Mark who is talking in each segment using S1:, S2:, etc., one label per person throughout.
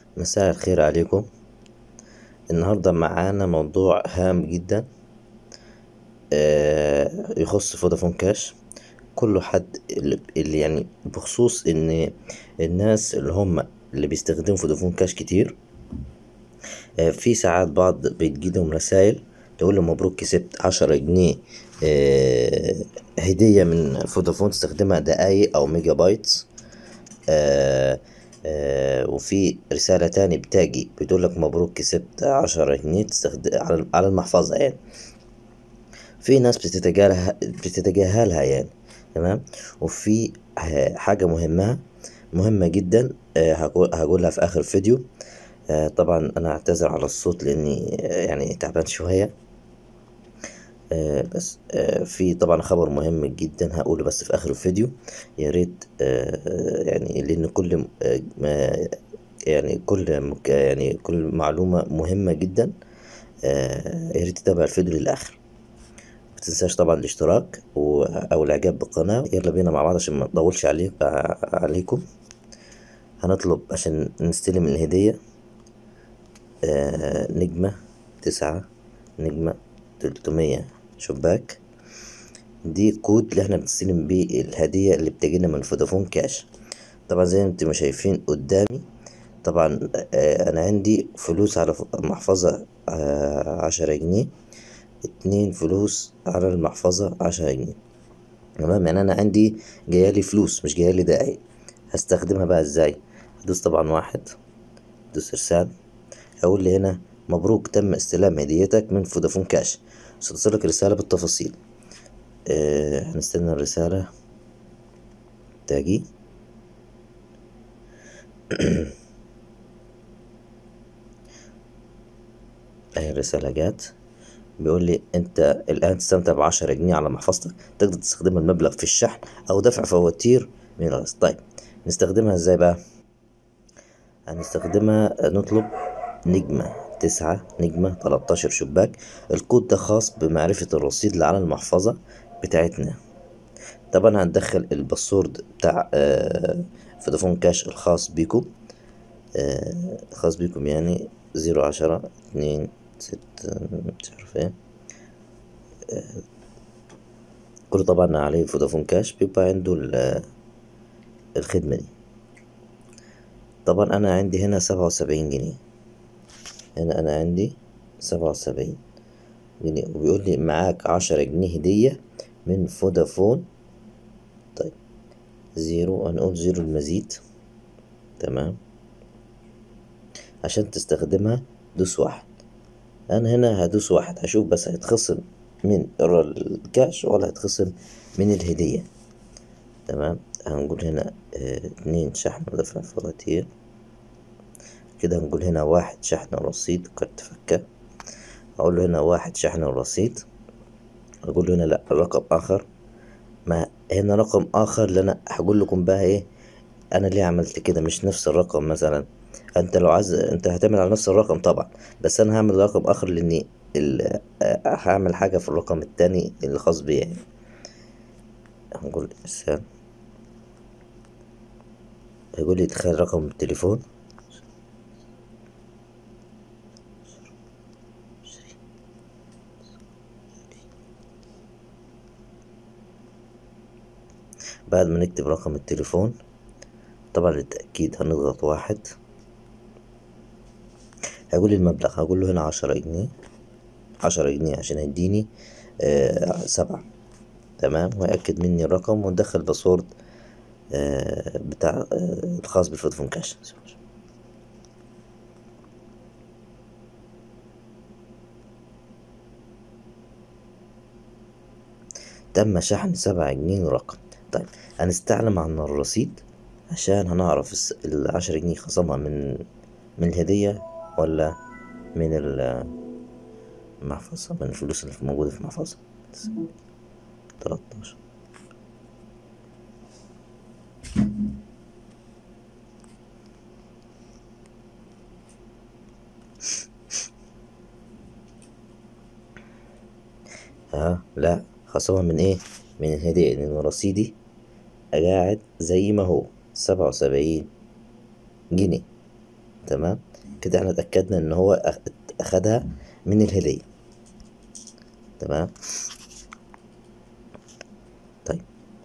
S1: مساء الخير عليكم النهاردة معانا موضوع هام جدا آه، يخص فودافون كاش كله حد اللي اللي يعني بخصوص ان الناس اللي هم اللي بيستخدموا فودافون كاش كتير آه، في ساعات بعض بتجيلهم رسايل تقول له مبروك كسبت عشرة جنيه آه، هدية من فودافون تستخدمها دقايق أو ميجا بايتس آه، آه، وفي رسالة تاني بتاجي بتقول لك مبروك كسبت عشرة جنيه تستخدم على على المحفظة يعني في ناس بتتجاهلها بتتجاهلها يعني تمام وفي ح- حاجة مهمة مهمة جدا آه، هقول هقولها في آخر فيديو آه، طبعا أنا أعتذر على الصوت لأني آه، يعني تعبان شوية آه، بس آه، في طبعا خبر مهم جدا هقوله بس في آخر الفيديو يا ريت آه، يعني لأن كل آه، ما- يعني كل مك- يعني كل معلومة مهمة جدا آه، يا ريت تتابع الفيديو للآخر متنساش طبعا الاشتراك و- أو الإعجاب بالقناة يلا بينا مع بعض عشان ما نطولش عليك عليكم هنطلب عشان نستلم الهدية آه، نجمة تسعة نجمة تلتمية شباك دي كود اللي احنا بنستلم بيه الهدية اللي بتجينا من فودافون كاش طبعا زي ما انتم شايفين قدامي طبعا آه، انا عندي فلوس على ف- محفظة آه، عشرة جنيه اتنين فلوس على المحفظة عشرة جنيه تمام يعني انا عندي جايالي فلوس مش جايالي دقايق هستخدمها بقى ازاي هدوس طبعا واحد دوس ارسال هقول لي هنا مبروك تم استلام هديتك من فودافون كاش ستوصلك رسالة بالتفاصيل آه هنستنى الرسالة تاجي اهي الرسالة جات بيقول لي انت الان تستمتع بعشرة جنيه على محفظتك تقدر تستخدم المبلغ في الشحن او دفع فواتير من الغاز طيب نستخدمها ازاي بقى هنستخدمها نطلب نجمة تسعة نجمة تلاتاشر شباك الكود ده خاص بمعرفة الرصيد اللي على المحفظة بتاعتنا طبعا هندخل الباسورد بتاع آه، فودافون كاش الخاص بيكم آه، الخاص بيكم يعني زيرو عشرة اتنين ستة مش عارف ايه كله طبعا عليه فودافون كاش بيبقى عنده ال- الخدمة دي طبعا انا عندي هنا سبعة وسبعين جنيه هنا انا عندي سبعة وسبعين جنيه وبيقول لي معاك عشرة جنيه هدية من فودافون طيب زيرو هنقول زيرو المزيد تمام عشان تستخدمها دوس واحد انا هنا هدوس واحد هشوف بس هيتخصم من الر- الكاش ولا هيتخصم من الهدية تمام هنقول هنا اه اتنين شحن ودفع فواتير كده هنقول هنا واحد شحن ورصيد كارت فكة هقول له هنا واحد شحن ورصيد اقول له هنا لا رقم اخر ما هنا رقم اخر اللي انا هقول لكم بقى ايه انا ليه عملت كده مش نفس الرقم مثلا انت لو عايز انت هتعمل على نفس الرقم طبعا بس انا هعمل رقم اخر لاني ال... آه، هعمل حاجة في الرقم التاني اللي خاص بيا يعني هنقول ارسال هيقول لي ادخال رقم التليفون بعد ما نكتب رقم التليفون طبعا للتأكيد هنضغط واحد هيقول لي المبلغ هقول له هنا عشرة جنيه عشرة جنيه عشان هيديني آه سبعة تمام ويأكد مني الرقم وندخل باسورد آه بتاع آه الخاص بالفودافون كاش تم شحن سبعة جنيه ورقم طيب هنستعلم عن الرصيد عشان هنعرف الس- العشرة جنيه خصمها من من الهدية ولا من ال- المحفظة من الفلوس اللي موجودة في المحفظة تلاتاشر ها لا خصمها من ايه من الهدية لأن رصيدي قاعد زي ما هو سبعة وسبعين جنيه تمام كده احنا اتأكدنا ان هو أخ- اخدها من الهدية تمام طيب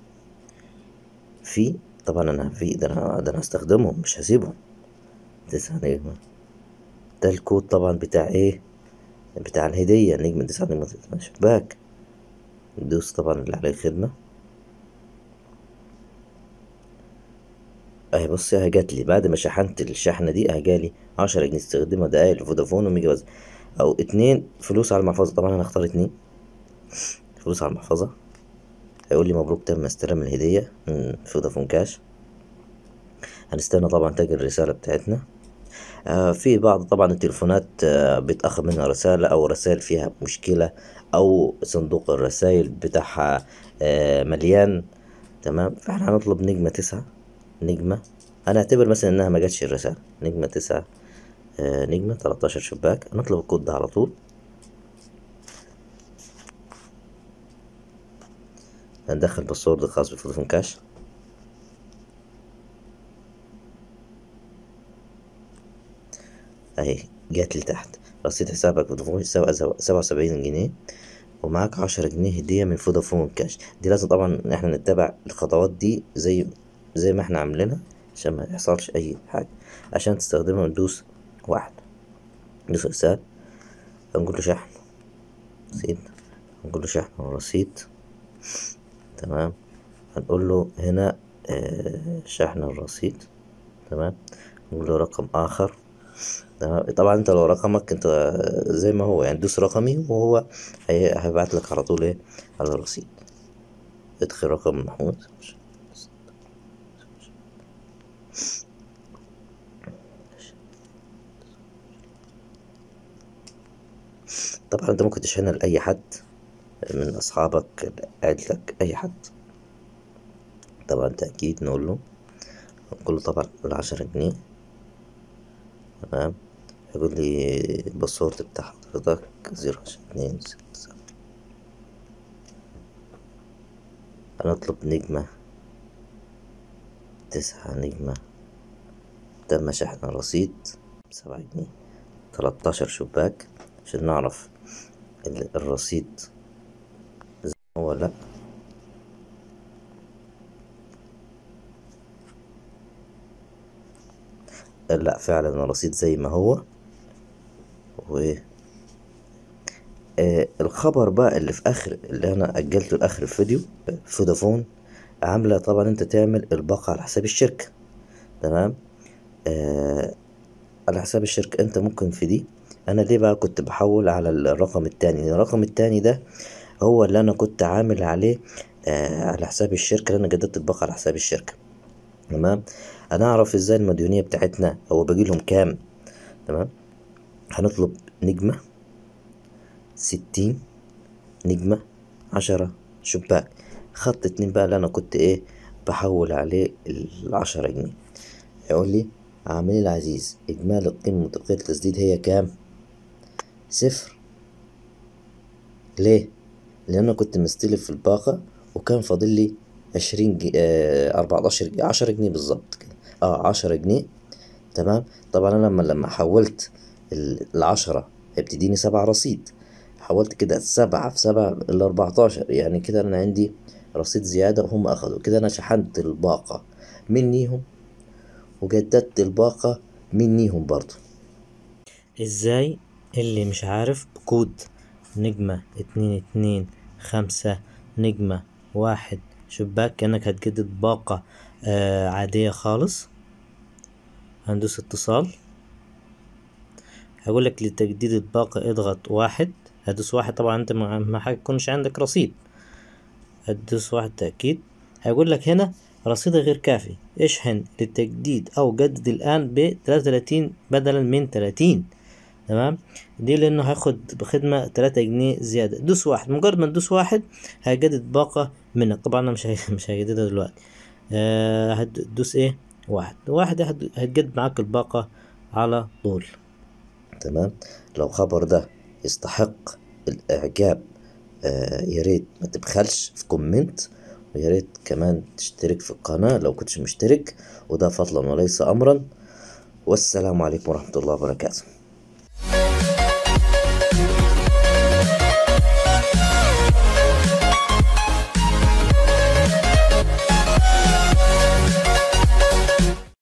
S1: في طبعا انا في ده انا ده انا هستخدمهم مش هسيبهم تسعة نجمة ده الكود طبعا بتاع ايه بتاع الهدية نجمة تسعة نجمة تسعة شباك ندوس طبعا اللي عليه خدمة اهي بصي اهي جات لي بعد ما شحنت الشحنة دي اهي جالي عشرة جنيه استخدمها دقايق لفودافون وميجا باز او اتنين فلوس على المحفظة طبعا انا هختار اتنين فلوس على المحفظة هيقول لي مبروك تم استلام الهدية من فودافون كاش هنستنى طبعا تجي الرسالة بتاعتنا آه في بعض طبعا التليفونات آه بيتأخر منها رسالة أو رسائل فيها مشكلة أو صندوق الرسائل بتاعها آه مليان تمام فاحنا هنطلب نجمة تسعة نجمة أنا أعتبر مثلا إنها ما جاتش الرسالة نجمة تسعة آه نجمة تلاتاشر شباك هنطلب الكود ده على طول هندخل باسورد خاص بفودافون كاش اهي جات لي تحت رصيد حسابك فودافون سبعة وسبعين جنيه ومعاك عشرة جنيه هدية من فودافون كاش دي لازم طبعا احنا نتبع الخطوات دي زي زي ما احنا عاملينها عشان ما يحصلش اي حاجة عشان تستخدمها ندوس واحد ندوس ارسال هنقول له شحن رصيد هنقول له شحن ورصيد تمام هنقول له هنا آه، شحن الرصيد تمام نقول له رقم آخر تمام طبعا انت لو رقمك انت زي ما هو يعني دوس رقمي وهو هي- هيبعت لك على طول ايه على الرصيد ادخل رقم محمود طبعا انت ممكن تشحنها لأي حد من أصحابك عيلتك أي حد طبعا تأكيد نقول له نقول له طبعا العشرة جنيه تمام يقول لي الباسورد بتاع حضرتك زيرو عشرة اتنين ستة سبعة هنطلب نجمة تسعة نجمة تم شحن الرصيد سبعة جنيه تلاتاشر شباك عشان نعرف ال- الرصيد زي ما هو لأ لأ فعلا الرصيد زي ما هو و آه الخبر بقى اللي في اخر اللي انا اجلته لاخر الفيديو فودافون عامله طبعا انت تعمل الباقه على حساب الشركه تمام آه على حساب الشركه انت ممكن في دي انا ليه بقى كنت بحول على الرقم التاني الرقم التاني ده هو اللي انا كنت عامل عليه آه على حساب الشركه اللي انا جددت الباقه على حساب الشركه تمام هنعرف ازاي المديونيه بتاعتنا هو باقي لهم كام تمام هنطلب نجمه ستين نجمة عشرة شباك خط اتنين بقى اللي انا كنت ايه بحول عليه العشرة جنيه يقول لي عميلي العزيز اجمالي القيمة متبقية التسديد هي كام صفر ليه لان انا كنت مستلف الباقة وكان فاضل لي عشرين جي... آه اربعتاشر جي... عشرة جنيه بالظبط كده اه عشرة جنيه تمام طبعا انا لما لما حولت ال- العشرة هي بتديني سبع رصيد حولت كده سبعة في سبعة ال 14 يعني كده أنا عندي رصيد زيادة وهم أخدوا كده أنا شحنت الباقة منيهم وجددت الباقة منيهم برضو ازاي اللي مش عارف بكود نجمة اتنين اتنين خمسة نجمة واحد شباك كأنك هتجدد باقة آه عادية خالص هندوس اتصال هقول لك لتجديد الباقة اضغط واحد هتدوس واحد طبعا انت ما ما هيكونش عندك رصيد هتدوس واحد تأكيد هيقول لك هنا رصيدك غير كافي اشحن للتجديد او جدد الان ب 33 بدلا من 30 تمام دي لانه هياخد بخدمة 3 جنيه زيادة دوس واحد مجرد ما تدوس واحد هيجدد باقة منك طبعا انا مش هي... مش هيجددها دلوقتي آه هتدوس ايه واحد واحد هت- هتجدد معاك الباقة على طول تمام لو خبر ده يستحق الإعجاب آه يا ريت ما تبخلش في كومنت ويا ريت كمان تشترك في القناة لو كنتش مشترك وده فضلا وليس أمرا والسلام عليكم ورحمة الله وبركاته